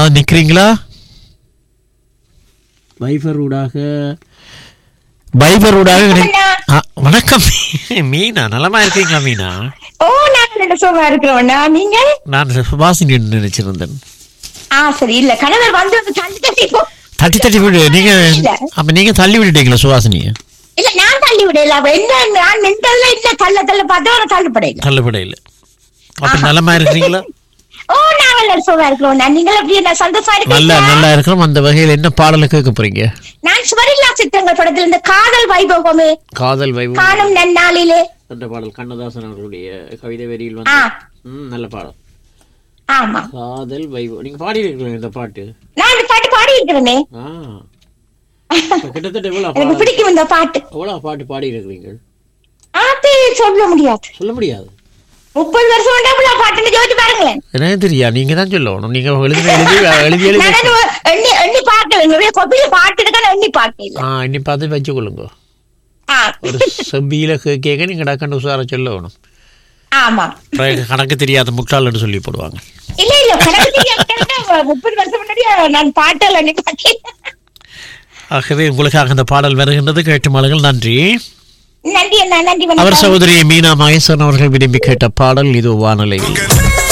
ஏதாவது நிக்கிறீங்களா வைபர் ஊடாக வைபர் ஊடாக இணை- ஆ, வணக்கம் மீனா நலமா இருக்கீங்களா மீனா ஓ நான் நல்ல சுகமா இருக்கிறோம்னா நீங்க நான் சுபாசினி நினைச்சிருந்தேன் ஆ சரி இல்ல கணவர் வந்து வந்து தள்ளி தள்ளி போ தட்டி தட்டி விடு நீங்க இல்ல. அப்ப நீங்க தள்ளி விட்டுட்டீங்களா சுவாசினிய இல்ல நான் தள்ளி விடல அவ என்ன நான் நின்றதுல இல்ல தள்ள தள்ள பார்த்தா அவனை தள்ளுப்படையில தள்ளுபடையில் அப்ப நலமா இருக்கிறீங்களா ஓ நான் நல்ல சுகமா இருக்கிறோம் நீங்கள் எப்படி என்ன சந்தோஷமா நல்லா இருக்கீங்க நல்லா இருக்கிறோம் அந்த வகையில் என்ன பாடலை கேட்க போறீங்க நான் சுவரில்லா சித்திரங்கள் படத்துல இந்த காதல் வைபவமே காதல் வைபவம் காணும் நன்னாளிலே அந்த பாடல் கண்ணதாசன் அவர்களுடைய கவிதை வரியில் ஆ வந்து ம், நல்ல பாடல் ஆமா காதல் வைபவம் நீங்க பாடி இருக்கீங்களா இந்த பாட்டு நான் இந்த பாட்டு பாடி இருக்கிறேனே ஆ இப்ப கிட்டத்தட்ட எவ்வளவு எனக்கு பாடல் பிடிக்கும் இந்த பாட்டு எவ்வளவு பாட்டு பாடி இருக்கிறீங்க அது சொல்ல முடியாது சொல்ல முடியாது முப்பது வருஷம் உண்டா இவ்வளவு பாட்டுன்னு யோசிச்சு பாருங்களேன் எனக்கு தெரியா நீங்க தான் சொல்லணும் நீங்க எழுதி எழுதி எழுதி எழுதி நான் அது எண்ணி எண்ணி பார்க்கல நிறைய கொப்பியில பாட்டு இருக்கா நான் எண்ணி பார்க்கல ஆ இன்னி பார்த்து வச்சு கொள்ளுங்க ஆ ஒரு செம்பியில கேட்க நீங்க டக்குன்னு உசார சொல்லணும் ஆமா பிறகு கணக்கு தெரியாத முட்டாள்னு சொல்லி போடுவாங்க இல்ல இல்ல கணக்கு தெரியாது. கரெக்டா முப்பது வருஷம் முன்னாடி நான் பாட்டெல்லாம் எண்ணி பார்க்கல ஆகவே உங்களுக்காக அந்த பாடல் வருகின்றது கேட்டு மாளுங்கள் நன்றி நன்றி அண்ணா நன்றி அவர் வணக்கம் சகோதரி மீனா மகேஸ்வரன் அவர்கள் விரும்பி கேட்ட பாடல் இது வானொலியில்